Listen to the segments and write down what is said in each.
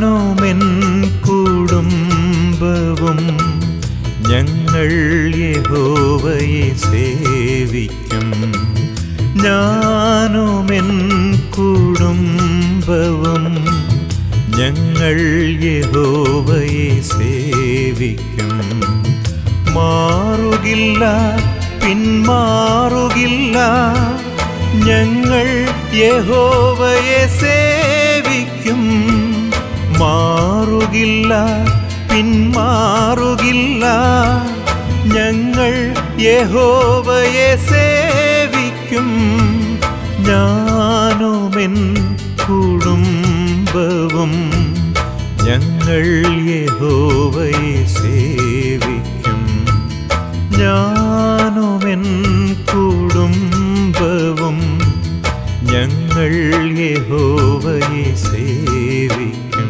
ഞാനുമെൻ കുടുംബവും ഞങ്ങൾ യഹോവയെ സേവിക്കും ഞാനുമെൻ കുടുംബവും ഞങ്ങൾ യഹോവയെ സേവിക്കും മാറുകില്ല പിന്മാറുകില്ല ഞങ്ങൾ യഹോവയെ സേവിക്കും മാറുകില്ല പിന്മാറുകില്ല ഞങ്ങൾ യഹോവയെ സേവിക്കും ഞാനുമെൻ കുടുംബവും ഞങ്ങൾ യഹോവയെ സേവിക്കും ഞാനുമെൻ കുടുംബവും ഞങ്ങൾ യഹോവയെ സേവിക്കും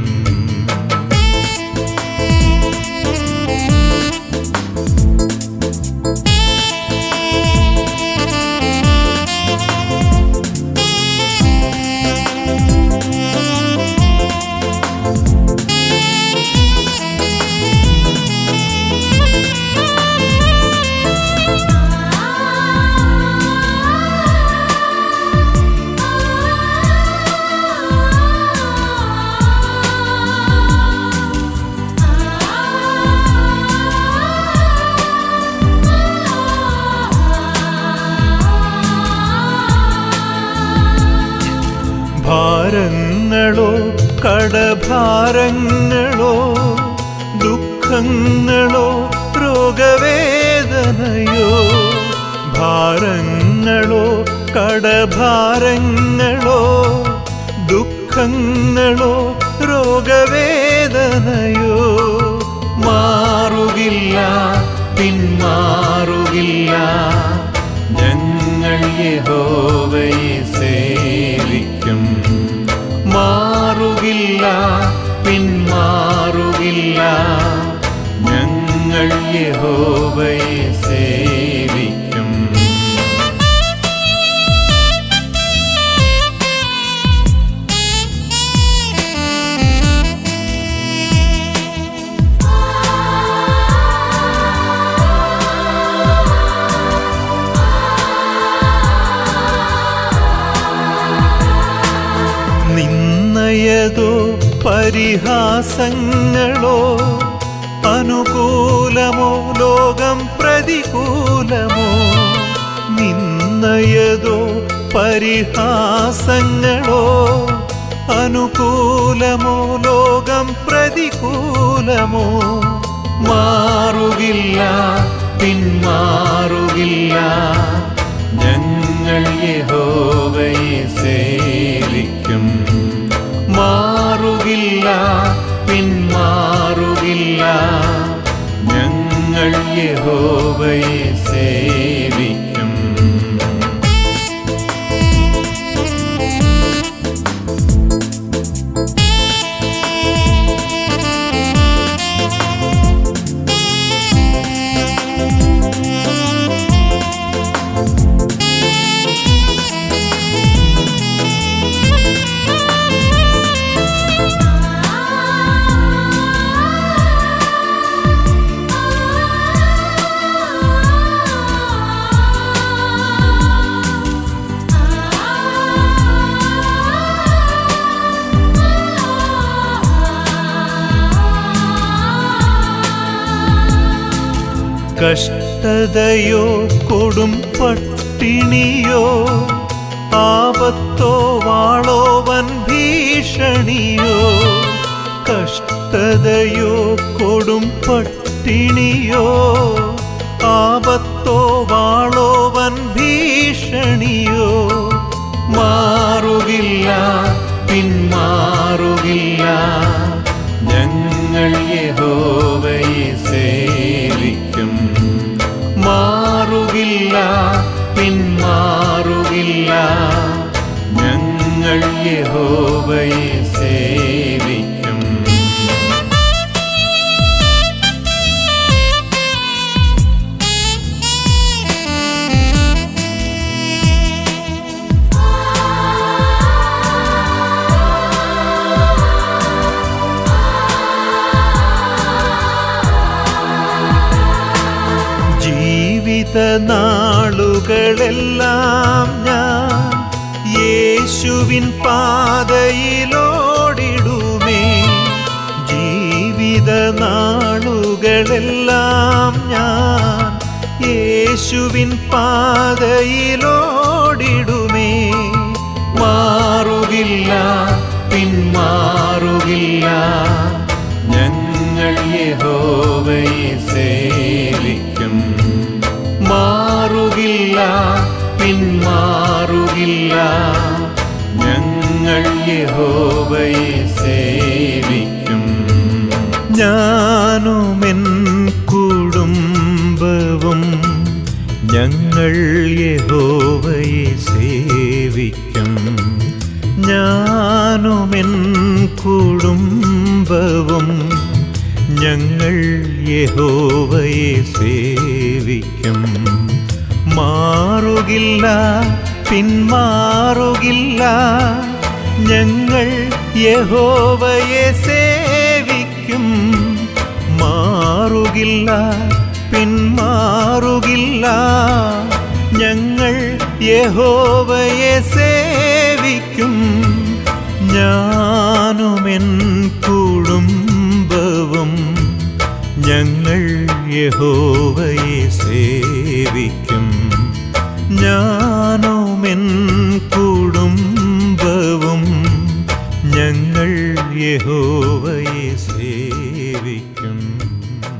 ഭാരങ്ങളോ കടഭാരങ്ങളോ ദുഃഖങ്ങളോ രോഗവേദനയോ ഭാരങ്ങളോ കടഭാരങ്ങളോ ദുഃഖങ്ങളോ രോഗവേദനയോ മാറുകില്ല പിന്മാറുകില്ല ഞങ്ങൾ യഹോവയെ സേവിക്കും മാറുകില്ല പിന്മാറുകില്ല ഞങ്ങൾ യഹോവയെ സേവിക്കും നിന്നയതോ പരിഹാസങ്ങളോ അനുകൂലമോ ലോകം പ്രതികൂലമോ നിന്നയതോ പരിഹാസങ്ങളോ അനുകൂലമോ ലോകം പ്രതികൂലമോ മാറുകില്ല പിന്മാറുകില്ല ഞങ്ങൾ യഹോവയെ സേവിക്കും മാറുകില്ല പിന്മാറുകില്ല ഞങ്ങൾ യഹോവയെ സേവിക്കും കഷ്ടതയോ കൊടും പട്ടിണിയോ ആപത്തോ വാളോ വൻ ഭീഷണിയോ കഷ്ടതയോ കൊടും പട്ടിണിയോ ആപത്തോ വാളോ വൻ ഭീഷണിയോ മാറുകില്ല പിന്മാറുകില്ല ഞങ്ങൾ യഹോവയെ സേവിക്കും മാറുകില്ല പിന്മാറുകില്ല ഞങ്ങൾ യഹോവയെ സേവിക്കും ജീവിത നാളുകളെല്ലാം ഞാൻ യേശുവിൻ പാതയിലോടിടുമേ ജീവിത നാളുകളെല്ലാം ഞാൻ യേശുവിൻ പാതയിലോടിടുമേ മാറുകില്ല പിന്മാറുകില്ല ഞങ്ങൾ യഹോവയെ സേവിക്കും മാറുകില്ല പിന്മാറുകില്ല ഞങ്ങൾ യഹോവയെ സേവിക്കും ഞാനുമെൻ കുടുംബവും ഞങ്ങൾ യഹോവയെ സേവിക്കും ഞാനുമെൻ കുടുംബവും ഞങ്ങൾ യഹോവയെ സേവിക്കും മാറുകില്ല പിന്മാറുകില്ല ഞങ്ങൾ യഹോവയെ സേവിക്കും മാറുകില്ല പിന്മാറുകില്ല ഞങ്ങൾ യഹോവയെ സേവിക്കും ഞാനുമെൻ കുടുംബവും ഞങ്ങൾ യഹോവയെ സേവിക്കും ഞാനുമെൻ കുടുംബവും ഞങ്ങൾ യഹോവയെ സേവിക്കും